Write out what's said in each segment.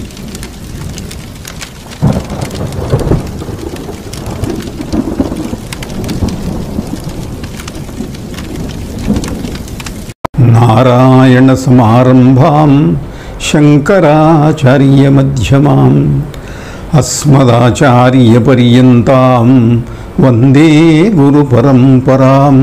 నారాయణసమారంభాం శంకరాచార్యమధ్యమాం అస్మదాచార్యపర్యంతాం వందే గురుపరంపరాం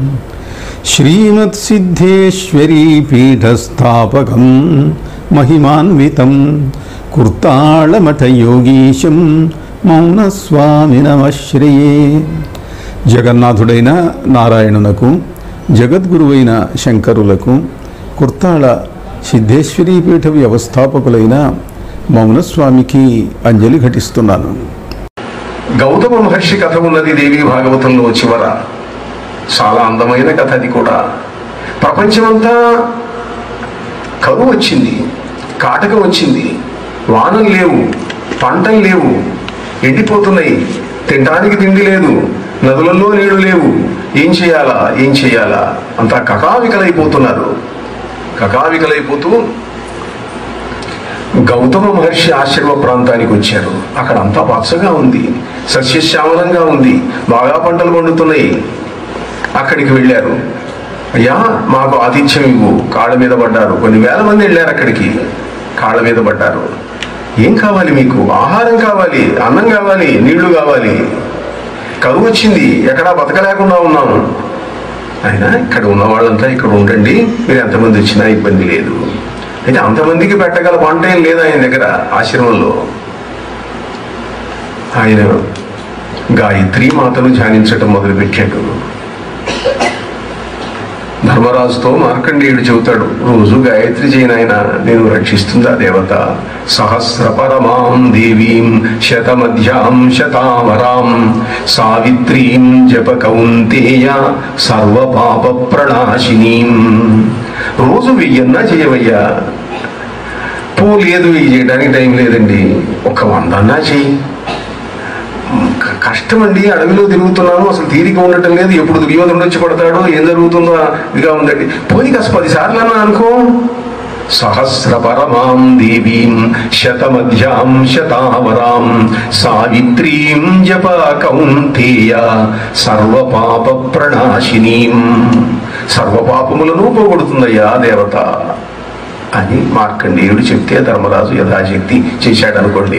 శ్రీమత్సిద్ధేశ్వరీపీఠస్థాపకం మహిమాన్వితం కుర్తాళమఠయోగీశం మౌనస్వామినమశ్రయే జగన్నాథుడైన నారాయణునకు జగద్గురువైన శంకరులకు కుర్తాళ సిద్ధేశ్వరీపీఠ వ్యవస్థాపకులైన మౌనస్వామికి అంజలి ఘటిస్తున్నాను గౌతమ మహర్షి కథ ఉన్నది దేవి భాగవతంలో చివర చాలా అందమైన కథ అది కూడా ప్రపంచమంతా కరువు వచ్చింది కాటకం వచ్చింది వానలు లేవు పంటలు లేవు ఎండిపోతున్నాయి తినడానికి తిండి లేదు నదులలో నీళ్లు లేవు ఏం చేయాలా ఏం చేయాలా అంతా కకావికలైపోతున్నారు కకావికలైపోతూ గౌతమ మహర్షి ఆశ్రమ ప్రాంతానికి వచ్చారు అక్కడ అంతా పచ్చగా ఉంది సస్యశ్యామలంగా ఉంది బాగా పంటలు పండుతున్నాయి అక్కడికి వెళ్ళారు అయ్యా మాకు ఆతిథ్యం ఇవ్వు కాళ్ళ మీద పడ్డారు కొన్ని వేల మంది వెళ్ళారు అక్కడికి కాళ్ళ మీద పడ్డారు ఏం కావాలి మీకు ఆహారం కావాలి అన్నం కావాలి నీళ్లు కావాలి కరువు వచ్చింది ఎక్కడా బతకలేకుండా ఉన్నాము అయినా ఇక్కడ ఉన్న వాళ్ళంతా ఇక్కడ ఉండండి మీరు ఎంతమంది వచ్చినా ఇబ్బంది లేదు అయితే అంతమందికి పెట్టగల వంట ఏం లేదు ఆయన దగ్గర ఆశ్రమంలో ఆయన గాయత్రి మాతను ధ్యానించటం మొదలుపెట్టాడు ధర్మరాజుతో మార్కండేయుడు చెబుతాడు రోజు గాయత్రి చేయనాయన నేను రక్షిస్తుందా దేవత సహస్ర పరమాం దేవీం శతమధ్యాం శతావరాం సావిత్రీం జప కౌంతేయ సర్వ పాప ప్రణాశినీం రోజు వెయ్యన్నా చేయవయ్యా పూ లేదు వెయ్యి చేయడానికి టైం లేదండి ఒక వందన్నా చెయ్యి క- కష్టం అండి అడవిలో తిరుగుతున్నాను అసలు తీరిక ఉండటం లేదు ఎప్పుడు దుర్యోధనుడు వచ్చి పడతాడో ఏం జరుగుతుందో ఇదిగా ఉందండి పోయి కాస్త పది సార్లు అన్నా అనుకో సహస్ర పరమాం దేవీం శతమధ్యాం శతావరాం సావిత్రీం జప కౌంతేయ సర్వ పాప ప్రణాశినీం సర్వ పాపములను పోగొడుతుందయ్యా దేవత అని మార్కండేయుడు చెప్తే ధర్మరాజు యథాశక్తి చేశాడు అనుకోండి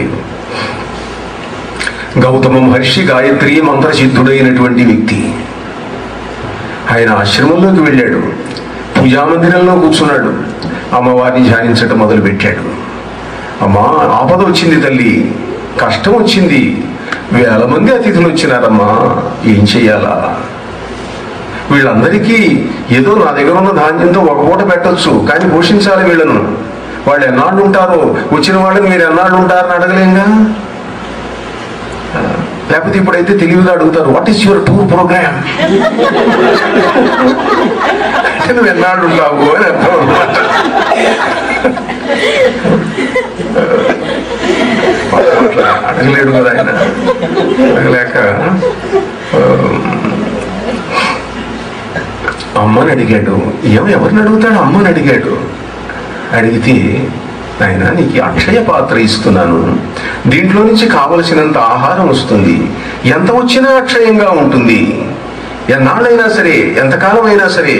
గౌతమ మహర్షి గాయత్రి మంత్రసిద్ధుడైనటువంటి వ్యక్తి ఆయన ఆశ్రమంలోకి వెళ్ళాడు పూజామందిరంలో కూర్చున్నాడు అమ్మవారిని ధ్యానించటం మొదలుపెట్టాడు అమ్మా ఆపద వచ్చింది తల్లి కష్టం వచ్చింది వేల మంది అతిథులు వచ్చినారమ్మా ఏం చెయ్యాలా వీళ్ళందరికీ ఏదో నా దగ్గర ఉన్న ధాన్యంతో ఒక పూట పెట్టొచ్చు కానీ పోషించాలి వీళ్ళను వాళ్ళు ఎన్నాళ్ళు ఉంటారో వచ్చిన వాళ్ళని మీరు ఎన్నాళ్ళు ఉంటారని అడగలేంగా లేకపోతే ఇప్పుడైతే తెలివిగా అడుగుతారు what is your tour programme అంటే నువ్వు ఎన్నాళ్ళు ఉంటావు అని అర్థం అన్నమాట. అట్లా అడగలేడు కదా ఆయన అడగలేక ఆ, అమ్మని అడిగాడు ఏం ఎవరిని అడుగుతాడు అమ్మని అడిగాడు అడిగితే ఆయన నీకు అక్షయ పాత్ర ఇస్తున్నాను దీంట్లో నుంచి కావలసినంత ఆహారం వస్తుంది ఎంత వచ్చినా అక్షయంగా ఉంటుంది ఎన్నాళ్ళైనా సరే ఎంతకాలం అయినా సరే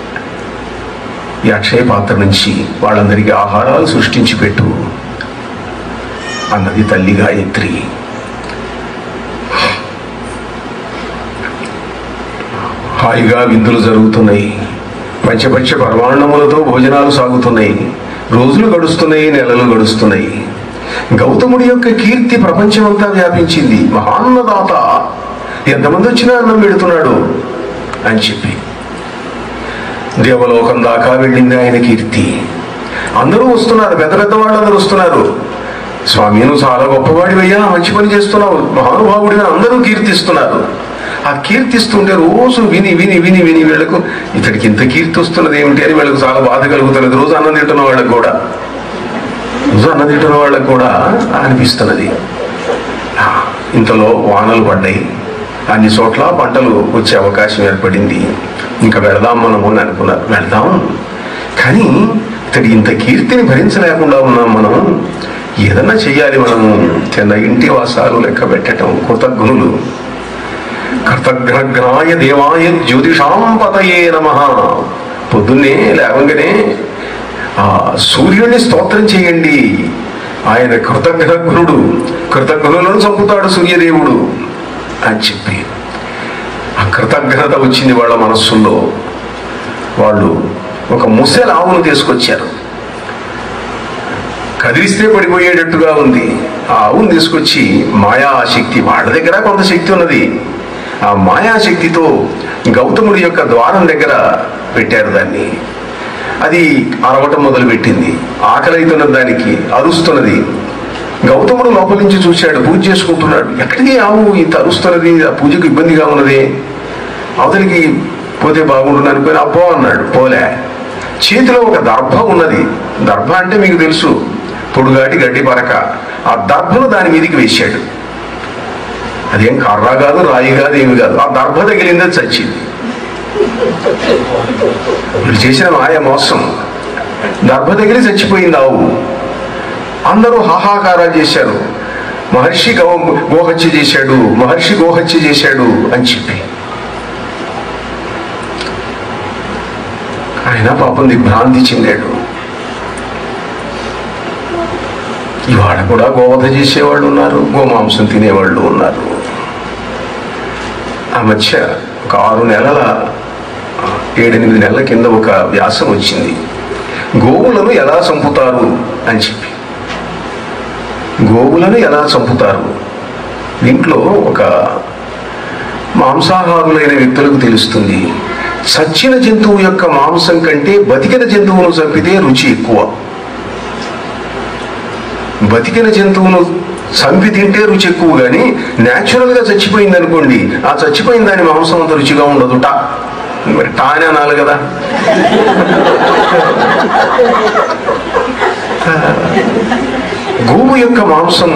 ఈ అక్షయ పాత్ర నుంచి వాళ్ళందరికీ ఆహారాలు సృష్టించి పెట్టు అన్నది తల్లి గాయత్రి హాయిగా విందులు జరుగుతున్నాయి పంచపక్ష పరమాణములతో భోజనాలు సాగుతున్నాయి రోజులు గడుస్తున్నాయి నెలలు గడుస్తున్నాయి గౌతముడి యొక్క కీర్తి ప్రపంచమంతా వ్యాపించింది మహాన్నదాత ఎంతమంది వచ్చినా అన్నం పెడుతున్నాడు అని చెప్పి దేవలోకం దాకా వెళ్ళింది ఆయన కీర్తి అందరూ వస్తున్నారు పెద్ద పెద్ద వాళ్ళందరూ వస్తున్నారు స్వామి నువ్వు చాలా గొప్పవాడివయ్యా మంచి పని చేస్తున్నావు మహానుభావుడిగా అందరూ కీర్తిస్తున్నారు ఆ కీర్తిస్తుంటే రోజు విని విని విని విని వీళ్ళకు ఇతడికి ఇంత కీర్తి వస్తున్నది ఏమిటి అని వీళ్ళకు చాలా బాధ కలుగుతున్నది రోజు అన్నం తింటున్న వాళ్ళకు కూడా రోజు అన్నం తింటున్న వాళ్ళకు కూడా అనిపిస్తున్నది ఆ, ఇంతలో వానలు పడ్డాయి అన్ని చోట్ల పంటలు వచ్చే అవకాశం ఏర్పడింది ఇంకా వెళదాం మనము అని అనుకున్నారు వెళదాం కానీ ఇతడి ఇంత కీర్తిని భరించలేకుండా ఉన్నాం మనం ఏదన్నా చెయ్యాలి మనము తిన్న ఇంటి వాసాలు లెక్క పెట్టడం కృతజ్ఞులు కృతజ్ఞగ్నాయ దేవాయ జ్యోతిషాం పతయే నమ పొద్దున్నే లేవంగానే ఆ సూర్యుడిని స్తోత్రం చేయండి ఆయన కృతజ్ఞగుణుడు కృతజ్ఞులను చంపుతాడు సూర్యదేవుడు అని చెప్పి ఆ కృతజ్ఞత వచ్చింది వాళ్ళ మనస్సుల్లో వాళ్ళు ఒక ముసలి ఆవును తీసుకొచ్చారు కదిలిస్తే పడిపోయేటట్టుగా ఉంది ఆ ఆవును తీసుకొచ్చి మాయాశక్తి వాళ్ళ దగ్గర కొంత శక్తి ఉన్నది ఆ మాయాశక్తితో గౌతముడి యొక్క ద్వారం దగ్గర పెట్టారు దాన్ని అది అరవటం మొదలుపెట్టింది ఆకలి అవుతున్న దానికి అరుస్తున్నది గౌతముడు లోపల నుంచి చూశాడు పూజ చేసుకుంటున్నాడు ఎక్కడికి ఆవు ఇంత అరుస్తున్నది ఆ పూజకు ఇబ్బందిగా ఉన్నది అవతలికి పోతే బాగుంటుంది అనుకుని అబ్బో అన్నాడు పోలే చేతిలో ఒక దర్భ ఉన్నది దర్భ అంటే మీకు తెలుసు పొడుగాటి గడ్డి పరక ఆ దర్భను దాని మీదకి వేశాడు అదేం కర్ర కాదు రాయి కాదు ఏమి కాదు ఆ దర్భ తగిలింది అది చచ్చింది వీళ్ళు చేసిన మాయ మోసం దర్భ తగిలి చచ్చిపోయింది ఆవు అందరూ హాహాకారాలు చేశారు మహర్షి గో గోహత్య చేశాడు మహర్షి గోహత్య చేశాడు అని చెప్పి ఆయన పాపం దిగ్భ్రాంతి చెందాడు ఇవాళ కూడా గోవధ చేసేవాళ్ళు ఉన్నారు గోమాంసం తినేవాళ్ళు ఉన్నారు ఆ మధ్య ఒక ఆరు నెలల ఏడెనిమిది నెలల కింద ఒక వ్యాసం వచ్చింది గోవులను ఎలా చంపుతారు అని చెప్పి గోవులను ఎలా చంపుతారు దీంట్లో ఒక మాంసాహారులైన వ్యక్తులకు తెలుస్తుంది చచ్చిన జంతువు యొక్క మాంసం కంటే బతికిన జంతువును చంపితే రుచి ఎక్కువ బతికిన జంతువును చంపి తింటే రుచి ఎక్కువ కానీ న్యాచురల్ గా చచ్చిపోయింది అనుకోండి ఆ చచ్చిపోయిన దాని మాంసం అంత రుచిగా ఉండదు టా మరి టా అని అనాలి కదా గోవు యొక్క మాంసం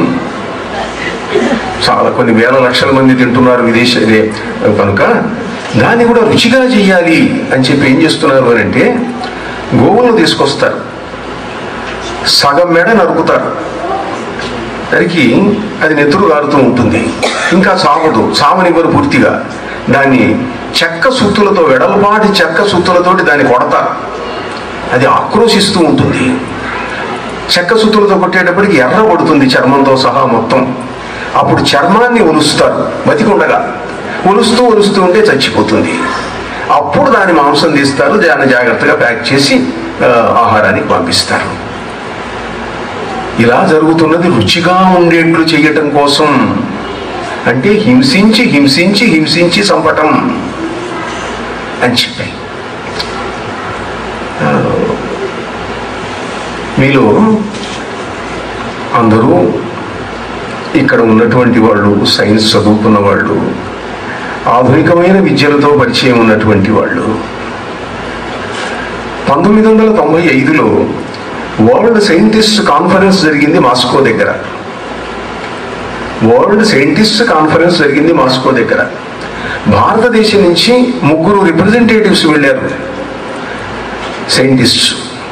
చాలా కొన్ని వేల లక్షల మంది తింటున్నారు విదేశ ఇదే కనుక దాన్ని కూడా రుచిగా చేయాలి అని చెప్పి ఏం చేస్తున్నారు అని అంటే గోవులను తీసుకొస్తారు సగం మెడ నరుకుతారు నరికి అది నెత్తురు గారుతూ ఉంటుంది ఇంకా చావదు చావనివ్వరు పూర్తిగా దాన్ని చెక్క సుత్తులతో వెడలపాటి చెక్క సుత్తులతోటి దాన్ని కొడతారు అది ఆక్రోశిస్తూ ఉంటుంది చెక్క సుత్తులతో కొట్టేటప్పటికి ఎర్ర పడుతుంది చర్మంతో సహా మొత్తం అప్పుడు చర్మాన్ని ఒలుస్తారు బతికుండగా ఒలుస్తూ ఒలుస్తూ ఉంటే చచ్చిపోతుంది అప్పుడు దాని మాంసం తీస్తారు దాన్ని జాగ్రత్తగా ప్యాక్ చేసి ఆ, ఆహారానికి పంపిస్తారు ఇలా జరుగుతున్నది రుచిగా ఉండేట్లు చేయటం కోసం అంటే హింసించి హింసించి హింసించి చంపటం అని చెప్పాయి ఆ, మీలో అందరూ ఇక్కడ ఉన్నటువంటి వాళ్ళు సైన్స్ చదువుకున్న వాళ్ళు ఆధునికమైన విద్యలతో పరిచయం ఉన్నటువంటి వాళ్ళు పంతొమ్మిది వందల తొంభై ఐదులో వరల్డ్ సైంటిస్ట్ కాన్ఫరెన్స్ జరిగింది మాస్కో దగ్గర వరల్డ్ సైంటిస్ట్ కాన్ఫరెన్స్ జరిగింది మాస్కో దగ్గర భారతదేశం నుంచి ముగ్గురు రిప్రజెంటేటివ్స్ వెళ్ళారు సైంటిస్ట్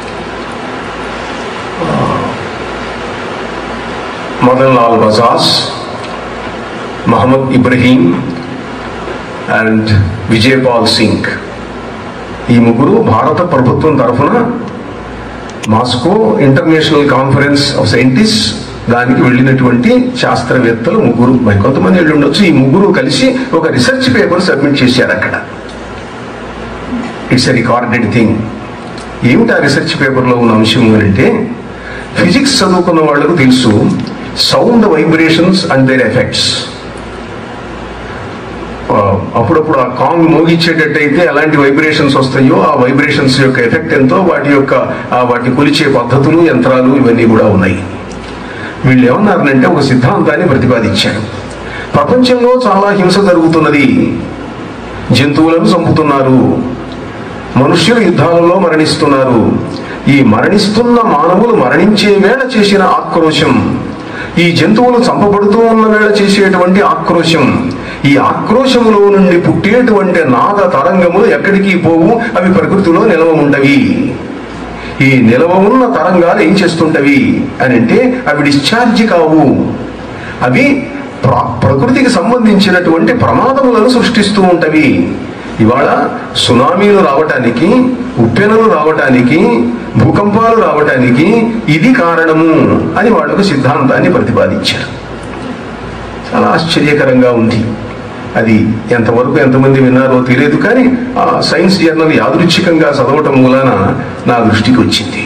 మదన్ లాల్ బజాజ్ మహమ్మద్ ఇబ్రహీం అండ్ విజయపాల్ సింగ్ ఈ ముగ్గురు భారత ప్రభుత్వం తరఫున Moscow international conference of scientist దానికి వెళ్ళినటువంటి శాస్త్రవేత్తలు ముగ్గురు మరి కొంతమంది వెళ్ళి ఉండొచ్చు ఈ ముగ్గురు కలిసి ఒక రీసెర్చ్ పేపర్ సబ్మిట్ చేశారు అక్కడ ఇట్స్ ఎ రికార్డెడ్ థింగ్ ఏమిటి ఆ రీసెర్చ్ పేపర్లో ఉన్న అంశం అని అంటే ఫిజిక్స్ చదువుకున్న వాళ్ళకు తెలుసు sound vibrations and their effects అప్పుడప్పుడు ఆ కాంగ్ మోగించేటట్టయితే ఎలాంటి వైబ్రేషన్స్ వస్తాయో ఆ వైబ్రేషన్స్ యొక్క ఎఫెక్ట్ ఎంతో వాటి యొక్క ఆ వాటిని కొలిచే పద్ధతులు యంత్రాలు ఇవన్నీ కూడా ఉన్నాయి వీళ్ళు ఏమన్నారంటే ఒక సిద్ధాంతాన్ని ప్రతిపాదించారు ప్రపంచంలో చాలా హింస జరుగుతున్నది జంతువులను చంపుతున్నారు మనుష్యులు యుద్ధాలలో మరణిస్తున్నారు ఈ మరణిస్తున్న మానవులు మరణించే వేళ చేసిన ఆక్రోశం ఈ జంతువులు చంపబడుతూ ఉన్న వేళ చేసేటువంటి ఆక్రోశం ఈ ఆక్రోశములో నుండి పుట్టేటువంటి నాద తరంగములు ఎక్కడికి పోవు అవి ప్రకృతిలో నిలవ ఉండవి ఈ నిలవ ఉన్న తరంగాలు ఏం చేస్తుంటవి అని అంటే అవి డిశ్చార్జ్ కావు అవి ప్ర- ప్రకృతికి సంబంధించినటువంటి ప్రమాదములను సృష్టిస్తూ ఉంటవి ఇవాళ సునామీలు రావటానికి ఉప్పెనలు రావటానికి భూకంపాలు రావటానికి ఇది కారణము అని వాళ్ళకు సిద్ధాంతాన్ని ప్రతిపాదించారు చాలా ఆశ్చర్యకరంగా ఉంది అది ఎంతవరకు ఎంతమంది విన్నారో తెలియదు కానీ ఆ సైన్స్ జర్నల్ యాదృచ్ఛికంగా చదవటం మూలాన నా దృష్టికి వచ్చింది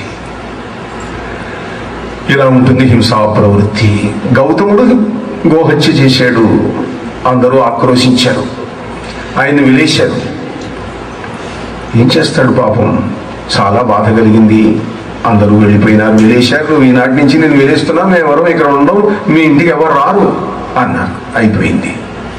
ఇలా ఉంటుంది హింసా ప్రవృత్తి గౌతముడు గోహత్య చేశాడు అందరూ ఆక్రోశించారు ఆయన్ని విలేశారు ఏం చేస్తాడు పాపం చాలా బాధ కలిగింది అందరూ వెళ్ళిపోయినారు విలేశారు ఈనాటి నుంచి నేను విలేస్తున్నా మేము ఎవరు ఇక్కడ ఉండం మీ ఇంటికి ఎవరు రారు అన్నారు అయిపోయింది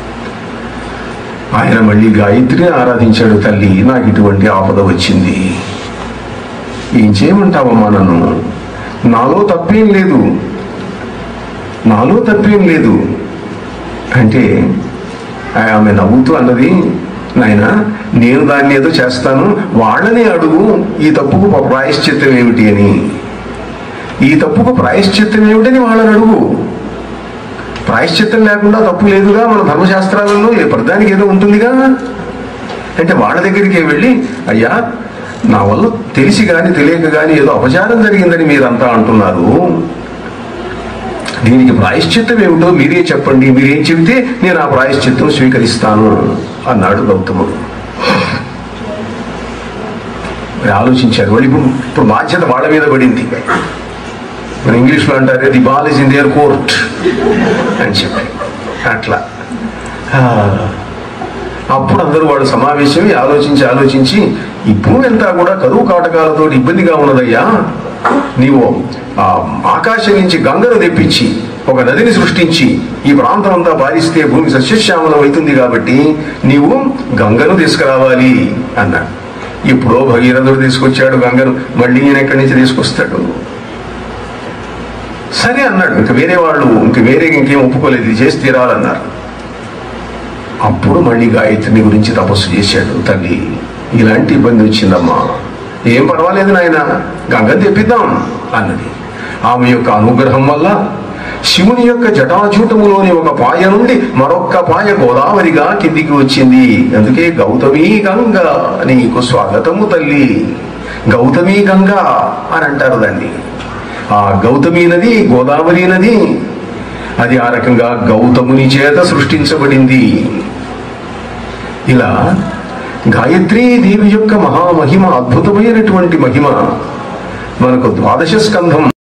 ఆయన మళ్ళీ గాయత్రిని ఆరాధించాడు తల్లి నాకు ఇటువంటి ఆపద వచ్చింది ఏం చేయమంటావమ్మా నన్ను నాలో తప్పేం లేదు నాలో తప్పేం లేదు అంటే ఆమె నవ్వుతూ అన్నది నాయన నేను దాన్ని ఏదో చేస్తాను వాళ్ళని అడుగు ఈ తప్పుకు ప్రాయశ్చిత్తం ఏమిటి అని ఈ తప్పుకు ప్రాయశ్చిత్తం ఏమిటని వాళ్ళని అడుగు ప్రాయశ్చిత్తం లేకుండా తప్పు లేదుగా మన ధర్మశాస్త్రాలలో ఏ ప్రధానికి ఏదో ఉంటుందిగా అంటే వాళ్ళ దగ్గరికి వెళ్ళి అయ్యా నా వల్ల తెలిసి గాని తెలియక గాని ఏదో అపచారం జరిగిందని మీరంతా అంటున్నారు దీనికి ప్రాయశ్చిత్తం ఏమిటో మీరే చెప్పండి మీరేం చెబితే నేను ఆ ప్రాయశ్చిత్తం స్వీకరిస్తాను అన్నాడు గౌతముడు మరి ఆలోచించారు వాళ్ళు ఇప్పుడు ఇప్పుడు బాధ్యత వాళ్ళ మీద పడింది మన ఇంగ్లీష్లో అంటారు the ball is in their court అని చెప్పి అట్లా ఆ, అప్పుడు అందరూ వాళ్ళు సమావేశమై ఆలోచించి ఆలోచించి ఈ భూమి అంతా కూడా కరువు కాటకాలతో ఇబ్బందిగా ఉన్నదయ్యా నీవు ఆ ఆకాశం నుంచి గంగను తెప్పించి ఒక నదిని సృష్టించి ఈ ప్రాంతం అంతా పారిస్తే భూమి సస్యశ్యామలం అవుతుంది కాబట్టి నీవు గంగను తీసుకురావాలి అన్నాడు ఎప్పుడో భగీరథుడు తీసుకొచ్చాడు గంగను మళ్ళీ ఈయన ఎక్కడి నుంచి తీసుకొస్తాడు సరే అన్నాడు ఇంక వేరే వాళ్ళు ఇంక వేరే ఇంకేం ఒప్పుకోలేదు ఇది చేసి తీరాలన్నారు అప్పుడు మళ్ళీ గాయత్రిని గురించి తపస్సు చేశాడు తల్లి ఇలాంటి ఇబ్బంది వచ్చిందమ్మా ఏం పర్వాలేదు నాయన గంగని తెప్పిద్దాం అన్నది ఆమె యొక్క అనుగ్రహం వల్ల శివుని యొక్క జటాజూటములోని ఒక పాయ నుండి మరొక్క పాయ గోదావరిగా కిందికి వచ్చింది అందుకే గౌతమీ గంగ నీకు స్వాగతము తల్లి గౌతమీ గంగ అని అంటారు దాన్ని ఆ గౌతమి నది గోదావరి నది అది ఆ రకంగా గౌతముని చేత సృష్టించబడింది ఇలా గాయత్రీ దేవి యొక్క మహామహిమ అద్భుతమైనటువంటి మహిమ మనకు ద్వాదశ స్కంధం